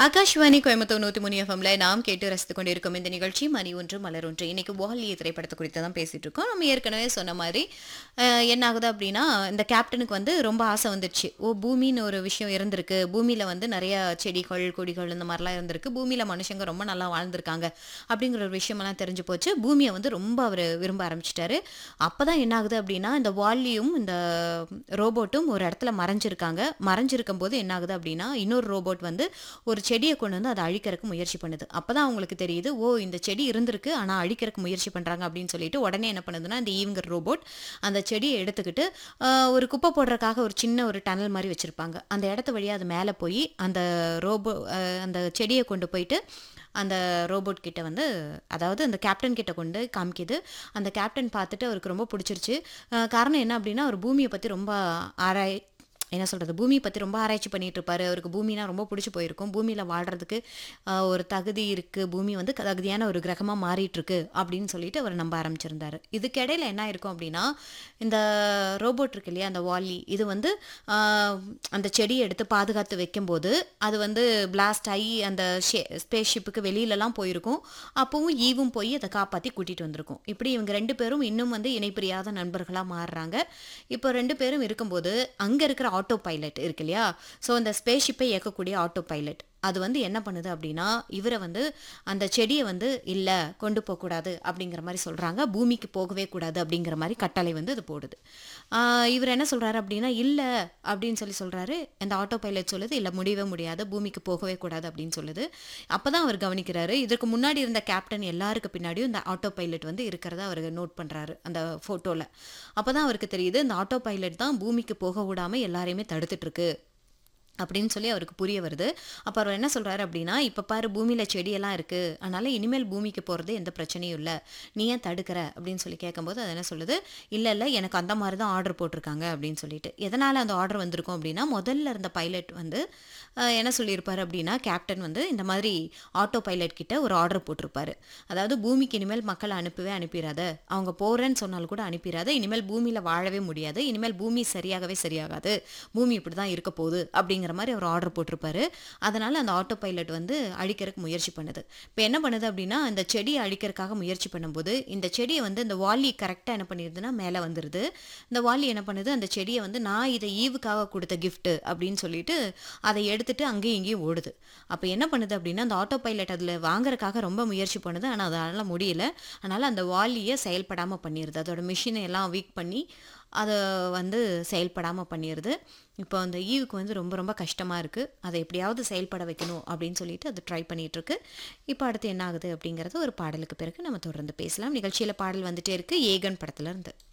ஆகாஷ்வாணி கோயம்புத்தூர் நூத்தி மூணு எஃப்எம்ல நாம் கேட்டு ரசித்துக் கொண்டிருக்கும் இந்த நிகழ்ச்சி மணி ஒன்று மலர் ஒன்று இன்னைக்கு வாலி திரைப்படத்தை குறித்து தான் பேசிட்டு இருக்கோம் நம்ம ஏற்கனவே சொன்ன மாதிரி அஹ், என்ன ஆகுது அப்படின்னா இந்த கேப்டனுக்கு வந்து ரொம்ப ஆசை வந்துடுச்சு ஓ பூமின்னு ஒரு விஷயம் இருந்திருக்கு பூமியில வந்து நிறைய செடிகள் கொடிகள் இந்த மாதிரிலாம் இருந்திருக்கு பூமியில மனுஷங்க ரொம்ப நல்லா வாழ்ந்திருக்காங்க அப்படிங்கிற ஒரு விஷயமெல்லாம் தெரிஞ்சு போச்சு பூமியை வந்து ரொம்ப அவர் விரும்ப ஆரம்பிச்சிட்டாரு அப்பதான் என்ன ஆகுது அப்படின்னா இந்த வாலியும் இந்த ரோபோட்டும் ஒரு இடத்துல மறைஞ்சிருக்காங்க மறைஞ்சிருக்கும் போது என்ன ஆகுது அப்படின்னா இன்னொரு ரோபோட் வந்து ஒரு செடியை கொண்டு வந்து அதை அழிக்கிறதுக்கு முயற்சி பண்ணுது அப்பதான் அவங்களுக்கு தெரியுது ஓ இந்த செடி இருந்திருக்கு ஆனா அழிக்கிறதுக்கு முயற்சி பண்றாங்க அப்படின்னு சொல்லிட்டு உடனே என்ன பண்ணுதுன்னா இந்த ஈவுங்கிற ரோபோட் அந்த செடியை எடுத்துக்கிட்டு ஆஹ், ஒரு குப்பை போடுறதுக்காக ஒரு சின்ன ஒரு டனல் மாதிரி வச்சிருப்பாங்க அந்த இடத்து வழியா அது மேலே போய் அந்த ரோபோ ஆஹ், அந்த செடியை கொண்டு போயிட்டு அந்த ரோபோட் கிட்ட வந்து அதாவது அந்த கேப்டன் கிட்ட கொண்டு காமிக்குது அந்த கேப்டன் பார்த்துட்டு அவருக்கு ரொம்ப பிடிச்சிருச்சு ஆஹ், காரணம் என்ன அப்படின்னா அவர் பூமியை பற்றி ரொம்ப ஆராய் என்ன சொல்கிறது பூமியை பற்றி ரொம்ப ஆராய்ச்சி பண்ணிட்டு இருப்பாரு அவருக்கு பூமினா ரொம்ப பிடிச்சி போயிருக்கும் பூமியில் வாழ்கிறதுக்கு ஆஹ், ஒரு தகுதி இருக்குது பூமி வந்து தகுதியான ஒரு கிரகமாக மாறிட்டு இருக்கு அப்படின்னு சொல்லிட்டு அவர் நம்ப ஆரம்பிச்சிருந்தாரு இதுக்கிடையில் என்ன இருக்கும் அப்படின்னா இந்த ரோபோட் இருக்கு இல்லையா அந்த வாலி இது வந்து ஆஹ், அந்த செடியை எடுத்து பாதுகாத்து வைக்கும்போது அது வந்து பிளாஸ்ட் ஆகி அந்த ஸ்பேஸ் ஷிப்புக்கு வெளியிலலாம் போயிருக்கும் அப்பவும் ஈவும் போய் அதை காப்பாற்றி கூட்டிகிட்டு வந்திருக்கும் இப்படி இவங்க ரெண்டு பேரும் இன்னும் வந்து இணைப்பிரியாத நண்பர்களாக மாறுறாங்க இப்போ ரெண்டு பேரும் இருக்கும்போது அங்கே இருக்கிற ஆட்டோ பைலட் இருக்கு இல்லையா ஸோ அந்த ஸ்பேஸ் ஷிப்பை இயக்கக்கூடிய ஆட்டோ பைலட் அது வந்து என்ன பண்ணுது அப்படின்னா இவரை வந்து அந்த செடியை வந்து இல்லை கொண்டு போகக்கூடாது அப்படிங்கிற மாதிரி சொல்கிறாங்க பூமிக்கு போகவே கூடாது அப்படிங்கிற மாதிரி கட்டளை வந்து அது போடுது ஆஹ் இவர் என்ன சொல்கிறாரு அப்படின்னா இல்லை அப்படின்னு சொல்லி சொல்கிறாரு அந்த ஆட்டோ பைலட் சொல்லுது இல்லை முடியவே முடியாது பூமிக்கு போகவே கூடாது அப்படின்னு சொல்லுது அப்போ தான் அவர் கவனிக்கிறாரு இதற்கு முன்னாடி இருந்த கேப்டன் எல்லாருக்கு பின்னாடியும் இந்த ஆட்டோ பைலட் வந்து இருக்கிறத அவர் நோட் பண்ணுறாரு அந்த ஃபோட்டோவில் அப்போ தான் அவருக்கு தெரியுது இந்த ஆட்டோ பைலட் தான் பூமிக்கு போக விடாமல் எல்லாரையுமே தடுத்துட்டு இருக்கு அப்படின்னு சொல்லி அவருக்கு புரிய வருது அப்போ அவர் என்ன சொல்கிறாரு அப்படின்னா இப்போ பாரு பூமியில் செடியெல்லாம் இருக்குது அதனால் இனிமேல் பூமிக்கு போகிறது எந்த பிரச்சனையும் இல்லை நீ ஏன் தடுக்கிற அப்படின்னு சொல்லி கேட்கும்போது அது என்ன சொல்லுது இல்லை இல்லை எனக்கு அந்த மாதிரி தான் ஆர்டர் போட்டிருக்காங்க அப்படின்னு சொல்லிட்டு எதனால் அந்த ஆர்டர் வந்திருக்கும் அப்படின்னா முதல்ல இருந்த பைலட் வந்து அஹ், என்ன சொல்லியிருப்பாரு அப்படின்னா கேப்டன் வந்து இந்த மாதிரி ஆட்டோ பைலட் கிட்ட ஒரு ஆர்டர் போட்டிருப்பாரு அதாவது பூமிக்கு இனிமேல் மக்களை அனுப்பவே அனுப்பிடாத அவங்க போகிறேன்னு சொன்னாலும் கூட அனுப்பிடாத இனிமேல் பூமியில் வாழவே முடியாது இனிமேல் பூமி சரியாகவே சரியாகாது பூமி இப்படி தான் இருக்க போகுது அப்படிங்கிற மாதிரி அவர் ஆர்டர் போட்டிருப்பாரு அதனால அந்த ஆட்டோ பைலட் வந்து அழிக்கிறதுக்கு முயற்சி பண்ணுது இப்போ என்ன பண்ணுது அப்படின்னா இந்த செடியை அழிக்கிறதுக்காக முயற்சி பண்ணும்போது இந்த செடியை வந்து இந்த வாலி கரெக்டாக என்ன பண்ணிடுதுன்னா மேலே வந்துடுது இந்த வாலி என்ன பண்ணுது அந்த செடியை வந்து நான் இதை ஈவுக்காக கொடுத்த gift அப்படின்னு சொல்லிட்டு அதை எடுத்துட்டு அங்கேயும் இங்கேயும் ஓடுது அப்போ என்ன பண்ணுது அப்படின்னா அந்த ஆட்டோ பைலட் அதில் வாங்குறதுக்காக ரொம்ப முயற்சி பண்ணுது ஆனால் அதனால முடியல அதனால் அந்த வாலியை செயல்படாமல் பண்ணிடுது அதோட மிஷினை எல்லாம் வீக் பண்ணி அதை வந்து செயல்படாமல் பண்ணிடுது இப்போ அந்த ஈவுக்கு வந்து ரொம்ப ரொம்ப கஷ்டமாக இருக்குது அதை எப்படியாவது செயல்பட வைக்கணும் அப்படின்னு சொல்லிட்டு அது ட்ரை பண்ணிகிட்ருக்கு இப்போ அடுத்து என்ன ஆகுது அப்படிங்கிறது ஒரு பாடலுக்கு பிறகு நம்ம தொடர்ந்து பேசலாம் நிகழ்ச்சியில் பாடல் வந்துட்டே இருக்குது ஏகன் படத்துல இருந்து